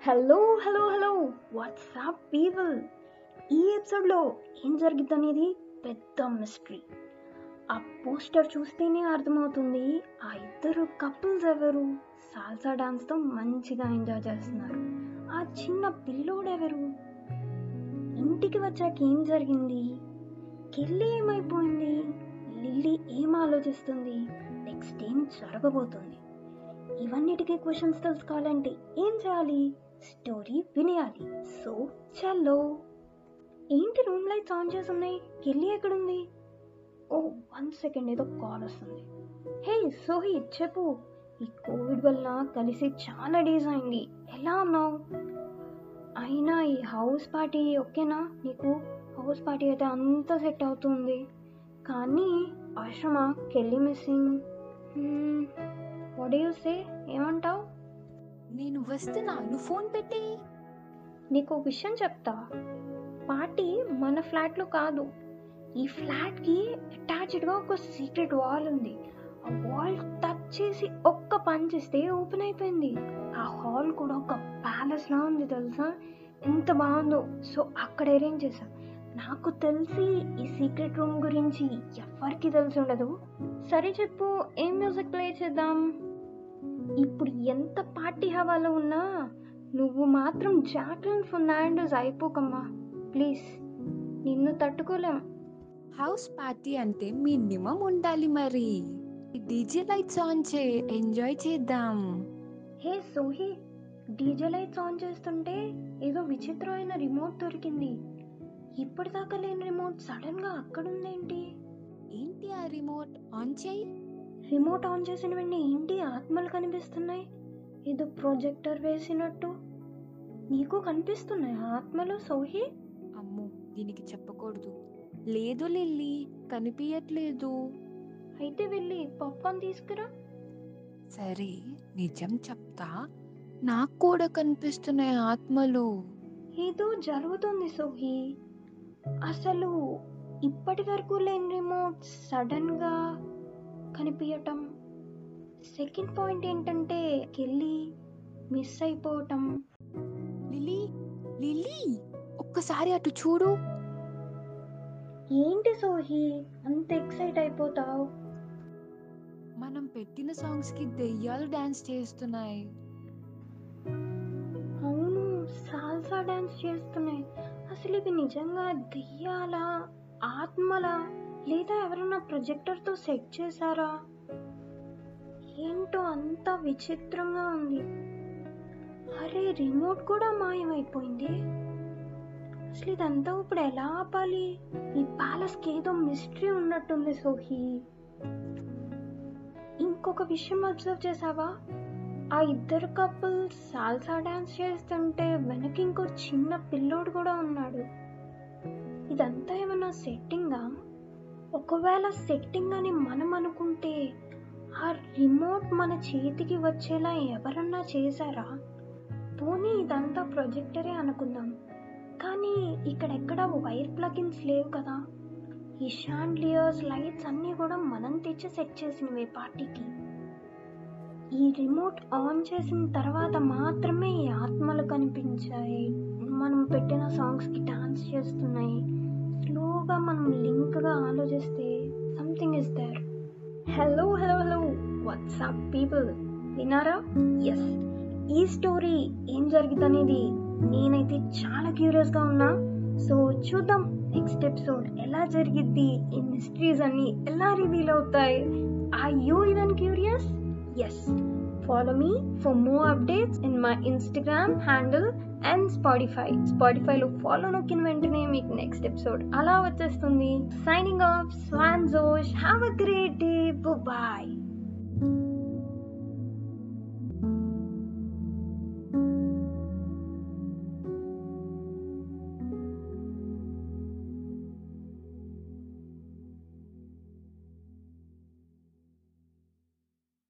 hello hello hello what's up people ఈ ఎపిసోడ్లో ఏం జరిగింది అనేది పెద్ద మిస్టరీ ఆ పోస్టర్ చూస్తేనే అర్థమవుతుంది ఆ ఇద్దరు కపుల్స్ ఎవరు సాల్సా డాన్స్తో మంచిగా ఎంజాయ్ చేస్తున్నారు ఆ చిన్న పిల్లోడు ఎవరు ఇంటికి వచ్చాక ఏం జరిగింది కెళ్ళి ఏమైపోయింది లిల్లీ ఏం ఆలోచిస్తుంది నెక్స్ట్ ఏం జరగబోతుంది ఇవన్నిటికీ క్వశ్చన్స్ తెలుసుకోవాలంటే ఏం చేయాలి స్టోరీ వినేయాలి సో చలో ఏంటి రూమ్ లైట్స్ ఆన్ చేసి ఉన్నాయి కెళ్ళి ఎక్కడుంది ఓ వన్ సెకండ్ ఏదో కాల్ వస్తుంది హే సోహి చెప్పు ఈ కోవిడ్ వల్ల కలిసి చాలా డేస్ అయింది ఎలా ఉన్నావు అయినా ఈ హౌస్ పార్టీ ఓకేనా నీకు హౌస్ పార్టీ అయితే అంతా సెట్ అవుతుంది కానీ ఆశ్రమ కెళ్ళి మిస్సింగ్ వాట్ యూ సే ఏమంటావు నేను వస్తున్నా నువ్వు ఫోన్ పెట్టి నీకు ఒక విషయం చెప్తా పార్టీ మన ఫ్లాట్లో కాదు ఈ ఫ్లాట్కి అటాచ్డ్గా ఒక సీక్రెట్ వాల్ ఉంది ఆ వాల్ టచ్ చేసి ఒక్క పని చేస్తే ఓపెన్ అయిపోయింది ఆ హాల్ కూడా ఒక ప్యాలెస్లా ఉంది తెలుసా ఎంత బాగుందో సో అక్కడ అరేంజ్ చేశాం నాకు తెలిసి ఈ సీక్రెట్ రూమ్ గురించి ఎవరికి తెలిసి ఉండదు సరే చెప్పు ఏం మ్యూజిక్ ప్లే చేద్దాం ఇప్పుడు ఎంత పార్టీ హవాలో ఉన్నా నువ్వు మాత్రం జాక్లిన్ ఫర్నాండోస్ అయిపోకమ్మా ప్లీజ్ నిన్ను తట్టుకోలేం హౌస్ పార్టీ అంటే మినిమం ఉండాలి మరి డీజే లైట్స్ ఆన్ చే ఎంజాయ్ చేద్దాం హే సోహి డీజే లైట్స్ ఆన్ చేస్తుంటే ఏదో విచిత్రమైన రిమోట్ దొరికింది ఇప్పటిదాకా లేని రిమోట్ సడన్ గా అక్కడ ఉందేంటి ఏంటి ఆ రిమోట్ ఆన్ చేయి రిమోట్ ఆన్ చేసిన వెంటనే ఏంటి ఆత్మలు కనిపిస్తున్నాయి ఏదో ప్రొజెక్టర్ వేసినట్టు నీకు కనిపిస్తున్నాయి ఆత్మలు సోహి అమ్మో దీనికి చెప్పకూడదు లేదు లిల్లీ కనిపించట్లేదు అయితే వెళ్ళి పాప్కార్న్ తీసుకురా సరే నిజం చెప్తా నాకు కూడా కనిపిస్తున్నాయి ఆత్మలు ఏదో జరుగుతుంది సోహి అసలు ఇప్పటి వరకు లేని రిమోట్ సడన్ గా కనిపించటం సెకండ్ పాయింట్ ఏంటంటే కెళ్ళి మిస్ అయిపోవటం లిల్లీ లిల్లీ ఒక్కసారి అటు చూడు ఏంటి సోహి అంత ఎక్సైట్ అయిపోతావు మనం పెట్టిన సాంగ్స్ కి దెయ్యాలు డాన్స్ చేస్తున్నాయి అవును సాల్సా డాన్స్ చేస్తున్నాయి అసలు ఇవి నిజంగా దెయ్యాలా ఆత్మలా లేదా ఎవరైనా ప్రొజెక్టర్తో సెట్ చేశారా ఏంటో అంత విచిత్రంగా ఉంది అరే రిమోట్ కూడా మాయమైపోయింది అసలు ఇదంతా ఇప్పుడు ఎలా ఆపాలి ఈ ప్యాలెస్కి ఏదో మిస్టరీ ఉన్నట్టుంది సోహి ఇంకొక విషయం అబ్జర్వ్ చేసావా ఆ ఇద్దరు కపుల్స్ సాల్సా డాన్స్ చేస్తుంటే వెనక ఇంకో చిన్న పిల్లోడు కూడా ఉన్నాడు ఇదంతా ఏమన్నా సెట్టింగా ఒకవేళ సెట్టింగ్ అని మనం అనుకుంటే ఆ రిమోట్ మన చేతికి వచ్చేలా ఎవరన్నా చేశారా పోనీ ఇదంతా ప్రొజెక్టరే అనుకుందాం కానీ ఇక్కడెక్కడ వైర్ ప్లగిన్స్ లేవు కదా ఈ షాండ్లియర్స్ లైట్స్ అన్నీ కూడా మనం తెచ్చి సెట్ చేసినవే పార్టీకి ఈ రిమోట్ ఆన్ చేసిన తర్వాత మాత్రమే ఈ ఆత్మలు కనిపించాయి మనం పెట్టిన సాంగ్స్కి డాన్స్ చేస్తున్నాయి స్లోగా మనం లింక్గా ఆలోచిస్తే something is there hello hello hello what's up people వినారా ఎస్ ఈ స్టోరీ ఏం జరిగింది అనేది నేనైతే చాలా క్యూరియస్గా ఉన్నా సో చూద్దాం నెక్స్ట్ ఎపిసోడ్ ఎలా జరిగిద్ది ఈ మిస్టరీస్ అన్ని ఎలా రివీల్ అవుతాయి are you even curious yes follow me for more updates in my Instagram handle and Spotify స్పాటిఫైలో ఫాలో నొక్కిన వెంటనే మీకు నెక్స్ట్ ఎపిసోడ్ అలా వచ్చేస్తుంది సైనింగ్ ఆఫ్ స్వాన్ జోష్ have a great day bye